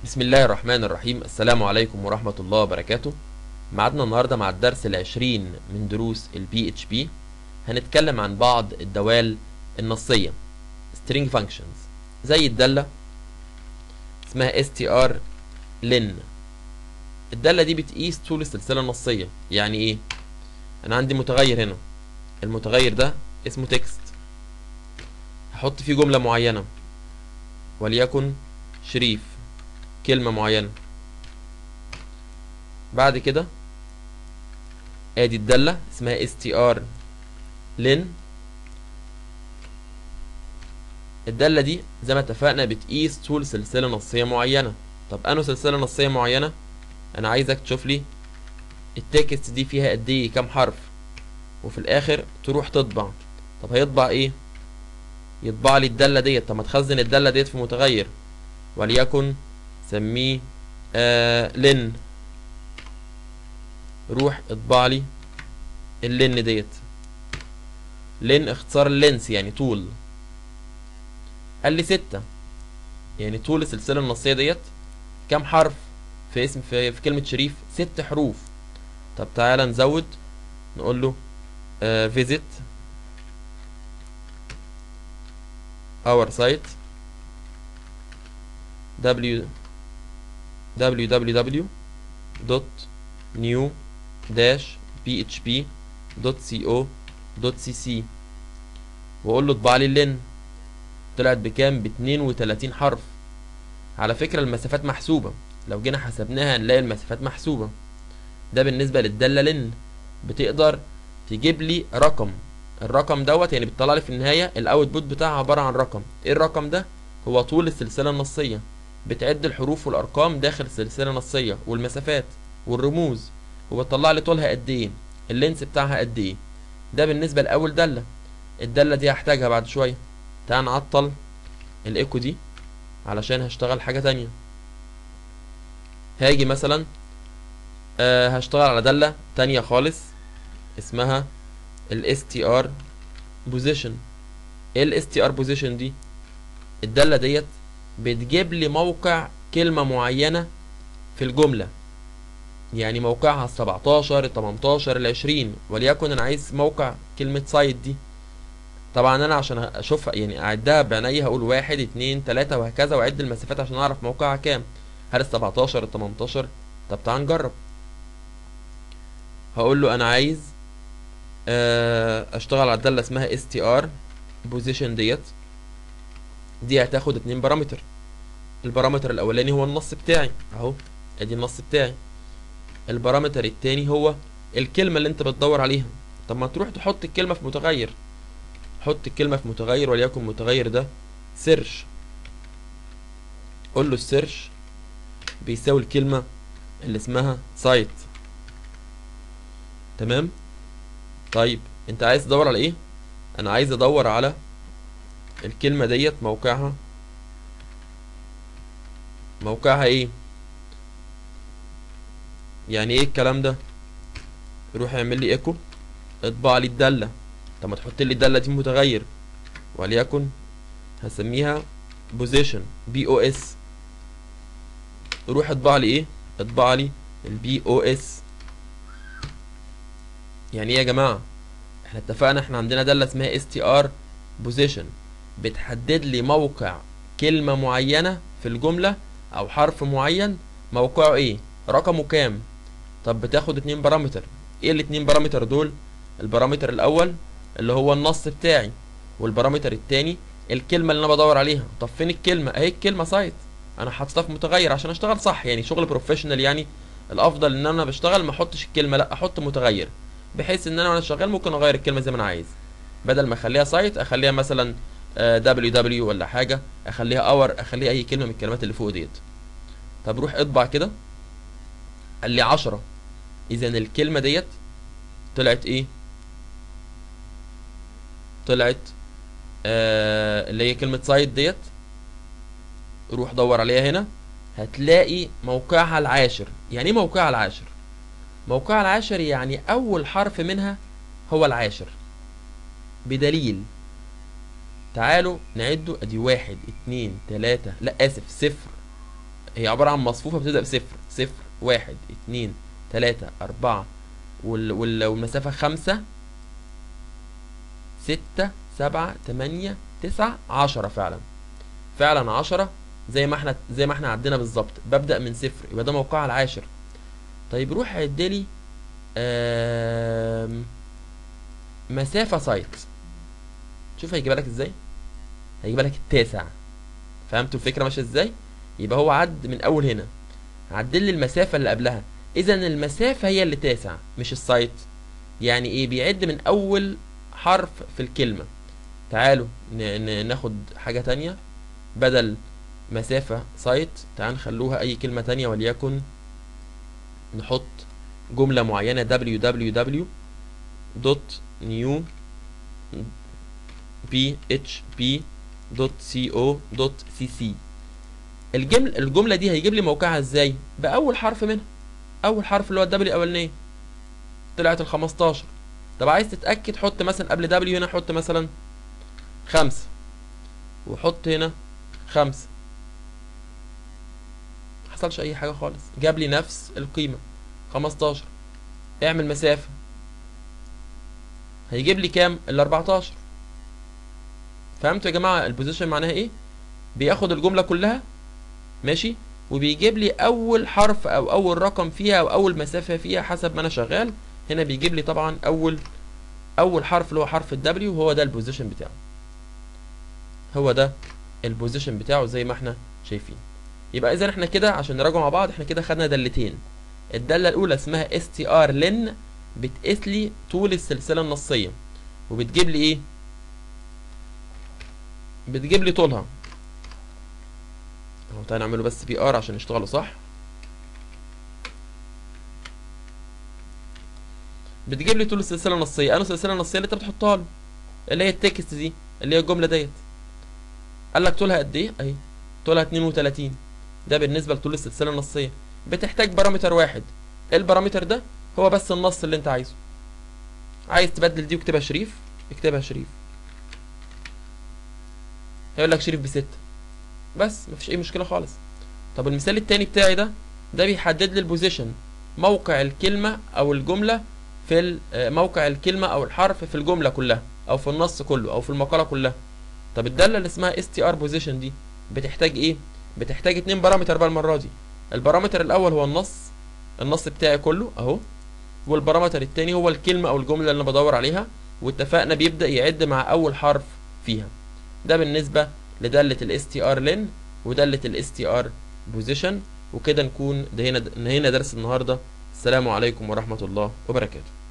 بسم الله الرحمن الرحيم السلام عليكم ورحمة الله وبركاته معادنا النهاردة مع الدرس العشرين من دروس ال PHP هنتكلم عن بعض الدوال النصية string functions زي الدالة اسمها str len الدالة دي بتقيس طول السلسلة النصية يعني ايه انا عندي متغير هنا المتغير ده اسمه تكست هحط فيه جملة معينة وليكن شريف كلمة معينة بعد كده ادي الدالة اسمها str len الدالة دي زي ما اتفقنا بتقيس طول سلسلة نصية معينة طب انه سلسلة نصية معينة انا عايزك تشوف لي التكست دي فيها قد ايه كام حرف وفي الاخر تروح تطبع طب هيطبع ايه يطبع لي الدالة ديت طب ما تخزن الدالة ديت في متغير وليكن سميه آه لن روح اطبع لي اللن ديت لن اختصار اللينس يعني طول قال لي ستة يعني طول السلسلة النصية ديت كام حرف في اسم في, في كلمة شريف ست حروف طب تعالى نزود نقول له آه visit our site w www.new-php.co.cc واقول له اطبع لي اللين طلعت بكام ب 32 حرف على فكرة المسافات محسوبة لو جينا حسبناها هنلاقي المسافات محسوبة ده بالنسبة للدالة لن بتقدر تجيب لي رقم الرقم دوت يعني بتطلع لي في النهاية الاوتبوت بتاعها عبارة عن رقم ايه الرقم ده هو طول السلسلة النصية بتعد الحروف والارقام داخل السلسلة النصية والمسافات والرموز وبتطلع لي طولها قد ايه اللينس بتاعها قد ايه ده بالنسبة لأول دالة الدالة دي هحتاجها بعد شوية تعال نعطل الايكو دي علشان هشتغل حاجة تانية هاجي مثلا آه هشتغل على دالة تانية خالص اسمها ال str position ايه ال str position دي الدالة ديت بتجيب لي موقع كلمة معينة في الجملة يعني موقعها ال 17 ال 18 ال 20 وليكن انا عايز موقع كلمة سايت دي طبعا انا عشان اشوفها يعني اعدها بعيني هقول واحد اتنين تلاتة وهكذا واعد المسافات عشان اعرف موقعها كام هل ال 17 ال 18 طب تعال نجرب هقول له انا عايز اشتغل على الدالة اسمها str position ديت دي هتاخد اتنين بارامتر البارامتر الاولاني هو النص بتاعي اهو ادي النص بتاعي البارامتر التاني هو الكلمة اللي انت بتدور عليها طب ما تروح تحط الكلمة في متغير حط الكلمة في متغير وليكن متغير ده سيرش قول له السيرش بيساوي الكلمة اللي اسمها سايت تمام طيب انت عايز تدور على ايه انا عايز ادور على الكلمة ديت موقعها موقعها ايه يعني ايه الكلام ده روح اعمل لي ايكو اطبع لي الدالة طب ما تحط لي الدالة دي متغير وليكن هسميها position بي او اس روح اطبع لي ايه اطبع لي البي او اس يعني ايه يا جماعه احنا اتفقنا احنا عندنا داله اسمها str position بتحدد لي موقع كلمه معينه في الجمله او حرف معين موقعه ايه رقمه كام طب بتاخد اتنين بارامتر ايه الاتنين بارامتر دول البارامتر الاول اللي هو النص بتاعي والبارامتر التاني الكلمه اللي انا بدور عليها طب فين الكلمه اهي الكلمه سايت انا حاططها في متغير عشان اشتغل صح يعني شغل بروفيشنال يعني الافضل ان انا بشتغل ما احطش الكلمه لا احط متغير بحيث ان انا وانا شغال ممكن اغير الكلمه زي ما انا عايز بدل ما اخليها سايت اخليها مثلا دبليو دبليو ولا حاجه اخليها اور اخليها اي كلمه من الكلمات اللي فوق ديت طب روح اطبع كده قال لي 10 اذا الكلمه ديت طلعت ايه طلعت آه اللي هي كلمه سايت ديت روح دور عليها هنا هتلاقي موقعها العاشر يعني ايه موقعها العاشر موقعها العاشر يعني اول حرف منها هو العاشر بدليل تعالوا نعده ادي واحد اتنين تلاتة لا اسف صفر هي عبارة عن مصفوفة بتبدأ بصفر صفر واحد اتنين تلاتة أربعة وال... وال... والمسافة خمسة ستة سبعة تمانية تسعة عشرة فعلا فعلا عشرة زي ما احنا زي ما احنا عدينا بالظبط ببدأ من صفر يبقى ده موقعها العاشر طيب روح عدلي آم... مسافة سايت شوف هيجيبها لك ازاي هيجيبها لك التاسع فهمتوا الفكرة ماشية ازاي يبقى هو عد من اول هنا عدل لي المسافة اللي قبلها اذا المسافة هي اللي تاسع مش السايت يعني ايه بيعد من اول حرف في الكلمة تعالوا ن- ن- ناخد حاجة تانية بدل مسافة سايت تعال نخلوها اي كلمة تانية وليكن نحط جملة معينة www دوت نيو php دوت co دوت cc الجمل الجملة دي هيجيب لي موقعها ازاي بأول حرف منها أول حرف اللي هو الدبليو الأولانية طلعت ال 15 طب عايز تتأكد حط مثلا قبل دبليو هنا حط مثلا خمسة وحط هنا خمسة محصلش أي حاجة خالص جاب لي نفس القيمة 15 اعمل مسافة هيجيب لي كام ال 14 فهمتوا يا جماعة البوزيشن معناها ايه بياخد الجملة كلها ماشي وبيجيب لي اول حرف او اول رقم فيها او اول مسافة فيها حسب ما انا شغال هنا بيجيب لي طبعا اول اول حرف اللي هو حرف الدبليو هو ده البوزيشن بتاعه هو ده البوزيشن بتاعه زي ما احنا شايفين يبقى اذا احنا كده عشان نراجع مع بعض احنا كده خدنا دالتين الدالة الاولى اسمها str len بتقيس لي طول السلسلة النصية وبتجيب لي ايه بتجيب لي طولها اهو تعالى نعمله بس بي ار عشان يشتغلوا صح بتجيب لي طول السلسله النصيه انا السلسله النصيه اللي انت بتحطها له اللي هي التكست دي اللي هي الجمله ديت قال لك طولها قد ايه اهي طولها 32 ده بالنسبه لطول السلسله النصيه بتحتاج بارامتر واحد ايه البارامتر ده هو بس النص اللي انت عايزه عايز تبدل دي واكتبها شريف اكتبها شريف هيقول لك شريف بستة بس مفيش اي مشكله خالص طب المثال التاني بتاعي ده ده بيحدد لي البوزيشن موقع الكلمه او الجمله في ال- آه، موقع الكلمه او الحرف في الجمله كلها او في النص كله او في المقاله كلها طب الداله اللي اسمها str position دي بتحتاج ايه بتحتاج اتنين بارامتر بقى المره دي البارامتر الاول هو النص النص بتاعي كله اهو والبارامتر التاني هو الكلمه او الجمله اللي انا بدور عليها واتفقنا بيبدا يعد مع اول حرف فيها ده بالنسبه لداله ال str len وداله ال str position وكده نكون ده هنا ده هنا درس النهارده السلام عليكم ورحمه الله وبركاته